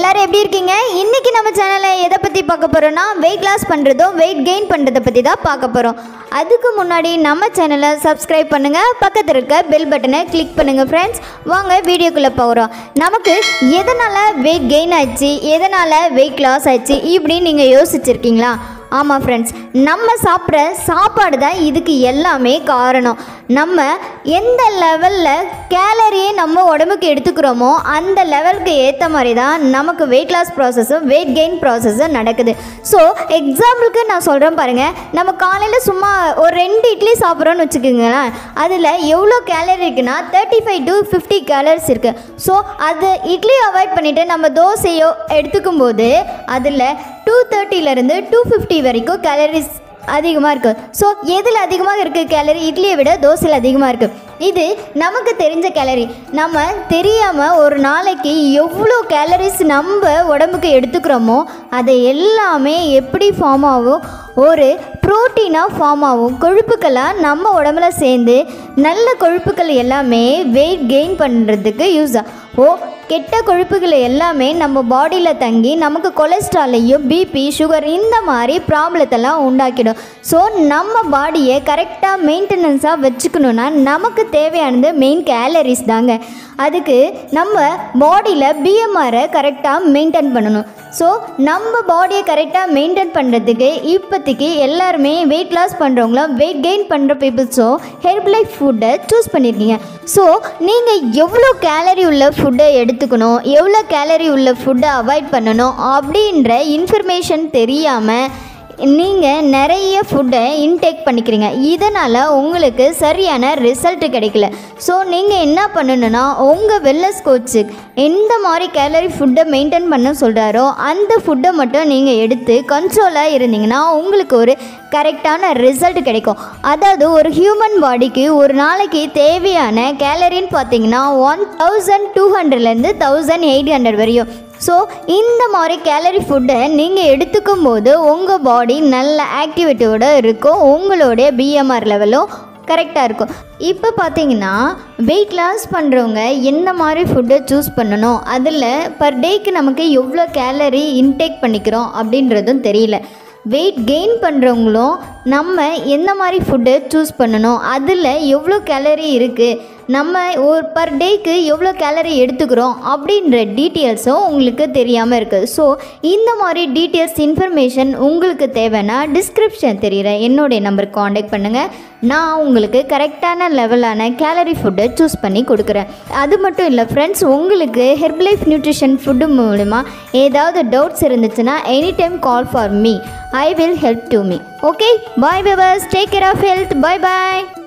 எல்லாரும் எப்படி இருக்கீங்க இன்னைக்கு நம்ம சேனலில் எதை பற்றி பார்க்க போகிறோம்னா வெயிட் லாஸ் பண்ணுறதும் வெயிட் கெயின் பண்ணுறதை பற்றி தான் பார்க்க போகிறோம் அதுக்கு முன்னாடி நம்ம சேனலை சப்ஸ்கிரைப் பண்ணுங்கள் பக்கத்தில் இருக்க பெல் பட்டனை கிளிக் பண்ணுங்கள் ஃப்ரெண்ட்ஸ் வாங்க வீடியோக்குள்ளே போகிறோம் நமக்கு எதனால் வெயிட் கெயின் ஆச்சு எதனால் வெயிட் லாஸ் ஆச்சு இப்படின்னு நீங்கள் யோசிச்சிருக்கீங்களா ஆமாம் ஃப்ரெண்ட்ஸ் நம்ம சாப்பிட்ற சாப்பாடு தான் இதுக்கு எல்லாமே காரணம் நம்ம எந்த லெவலில் கேலரியை நம்ம உடம்புக்கு எடுத்துக்கிறோமோ அந்த லெவலுக்கு ஏற்ற மாதிரி தான் நமக்கு வெயிட் லாஸ் ப்ராசஸும் வெயிட் கெயின் ப்ராசஸும் நடக்குது ஸோ எக்ஸாம்பிளுக்கு நான் சொல்கிறேன் பாருங்கள் நம்ம காலையில் சும்மா ஒரு ரெண்டு இட்லி சாப்பிட்றோன்னு வச்சுக்கோங்களேன் அதில் எவ்வளோ கேலரி இருக்குன்னா thirty five to fifty calories இருக்குது ஸோ அது இட்லி அவாய்ட் பண்ணிவிட்டு நம்ம தோசையோ எடுத்துக்கும் போது அதில் டூ தேர்ட்டிலேருந்து டூ ஃபிஃப்டி வரைக்கும் கேலரிஸ் அதிகமாக இருக்குது ஸோ எதில் அதிகமாக இருக்குது கேலரி இட்லியை விட தோசையில் அதிகமாக இருக்குது இது நமக்கு தெரிஞ்ச கேலரி நம்ம தெரியாமல் ஒரு நாளைக்கு எவ்வளோ கேலரிஸ் நம்ம உடம்புக்கு எடுத்துக்கிறோமோ அதை எல்லாமே எப்படி ஃபார்ம் ஆகும் ஒரு ப்ரோட்டீனாக ஃபார்ம் ஆகும் கொழுப்புக்களாக நம்ம உடம்புல சேர்ந்து நல்ல கொழுப்புக்கள் எல்லாமே வெயிட் கெயின் பண்ணுறதுக்கு யூஸ் ஆகும் ஓ கெட்ட கொழுப்புகள் எல்லாமே நம்ம பாடியில் தங்கி நமக்கு கொலஸ்ட்ராலையும் பிபி சுகர் இந்த மாதிரி ப்ராப்ளத்தெல்லாம் உண்டாக்கிடும் ஸோ நம்ம பாடியை கரெக்டாக மெயின்டெனன்ஸாக வச்சுக்கணுன்னா நமக்கு தேவையானது மெயின் கேலரிஸ் தாங்க அதுக்கு நம்ம பாடியில் பிஎம்ஆரை கரெக்டாக மெயின்டைன் பண்ணணும் ஸோ நம்ம பாடியை கரெக்டாக மெயின்டைன் பண்ணுறதுக்கு இப்போதைக்கு எல்லாருமே வெயிட் லாஸ் பண்ணுறவங்களும் வெயிட் கெயின் பண்ணுற பீப்புள்ஸும் ஹெர்ப் லைஃப் ஃபுட்டை சூஸ் பண்ணியிருக்கீங்க ஸோ நீங்கள் எவ்வளோ கேலரி உள்ள ஃபுட்டை எடுத்துக்கணும் எவ்வளோ கேலரி உள்ள ஃபுட்டை அவாய்ட் பண்ணணும் அப்படின்ற இன்ஃபர்மேஷன் தெரியாமல் நீங்கள் நிறைய ஃபுட்டை இன்டேக் பண்ணிக்கிறீங்க இதனால் உங்களுக்கு சரியான ரிசல்ட் கிடைக்கல ஸோ நீங்கள் என்ன பண்ணணுன்னா உங்கள் வெல்னஸ் கோச்சு எந்த மாதிரி கேலரி ஃபுட்டை மெயின்டைன் பண்ண சொல்கிறாரோ அந்த ஃபுட்டை மட்டும் நீங்கள் எடுத்து கண்ட்ரோலாக இருந்தீங்கன்னா உங்களுக்கு ஒரு கரெக்டான ரிசல்ட் கிடைக்கும் அதாவது ஒரு ஹியூமன் பாடிக்கு ஒரு நாளைக்கு தேவையான கேலரின்னு பார்த்தீங்கன்னா ஒன் தௌசண்ட் டூ ஹண்ட்ரட்லேருந்து தௌசண்ட் எயிட் ஹண்ட்ரட் வரையும் ஸோ இந்த மாதிரி கேலரி ஃபுட்டை நீங்கள் எடுத்துக்கும் போது உங்கள் பாடி நல்ல ஆக்டிவிட்டியோட இருக்கும் உங்களுடைய பிஎம்ஆர் லெவலும் கரெக்டாக இருக்கும் இப்போ பார்த்தீங்கன்னா வெயிட் லாஸ் பண்ணுறவங்க எந்த மாதிரி ஃபுட்டை சூஸ் பண்ணணும் அதில் பர் டேக்கு நமக்கு எவ்வளோ கேலரி இன்டேக் பண்ணிக்கிறோம் அப்படின்றதும் தெரியல வெயிட் கெயின் பண்ணுறவங்களும் நம்ம எந்த மாதிரி ஃபுட்டை சூஸ் பண்ணணும் அதில் எவ்வளோ கேலரி இருக்குது நம்ம ஒரு பர் டேக்கு எவ்வளோ கேலரி எடுத்துக்கிறோம் அப்படின்ற டீட்டெயில்ஸும் உங்களுக்கு தெரியாமல் இருக்குது ஸோ இந்த மாதிரி டீட்டெயில்ஸ் இன்ஃபர்மேஷன் உங்களுக்கு தேவைன்னா டிஸ்கிரிப்ஷன் தெரிகிற என்னுடைய நம்பருக்கு காண்டாக்ட் பண்ணுங்கள் நான் உங்களுக்கு கரெக்டான லெவலான கேலரி ஃபுட்டை சூஸ் பண்ணி கொடுக்குறேன் அது மட்டும் இல்லை ஃப்ரெண்ட்ஸ் உங்களுக்கு ஹெர்பலைஃப் நியூட்ரிஷன் ஃபுட்டு மூலிமா ஏதாவது டவுட்ஸ் இருந்துச்சுன்னா any time call for me I will help to me okay bye powers take care of health bye bye